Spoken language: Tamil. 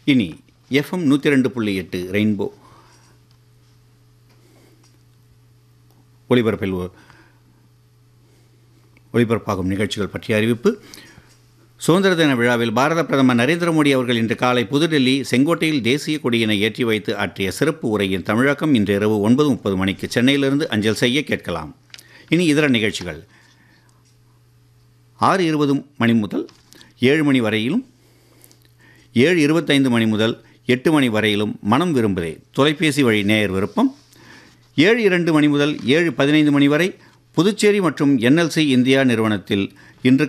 இனி எஃப்எம் நூற்றி ரெண்டு புள்ளி எட்டு ரெயின்போ ஒளிபரப்பில் ஒ- ஒளிபரப்பாகும் நிகழ்ச்சிகள் பற்றிய அறிவிப்பு சுதந்திர தின விழாவில் பாரத பிரதமர் நரேந்திர மோடி அவர்கள் இன்று காலை புதுடெல்லி செங்கோட்டையில் தேசிய கொடியினை ஏற்றி வைத்து ஆற்றிய சிறப்பு உரையின் தமிழாக்கம் இன்று இரவு ஒன்பது முப்பது மணிக்கு சென்னையிலிருந்து அஞ்சல் செய்ய கேட்கலாம் இனி இதர நிகழ்ச்சிகள் ஆறு இருபது மணி முதல் ஏழு மணி வரையிலும் ஏழு இருபத்தைந்து மணி முதல் எட்டு மணி வரையிலும் மனம் விரும்புதே தொலைபேசி வழி நேயர் விருப்பம் ஏழு இரண்டு மணி முதல் ஏழு பதினைந்து மணி வரை புதுச்சேரி மற்றும் என்எல்சி இந்தியா நிறுவனத்தில் இன்று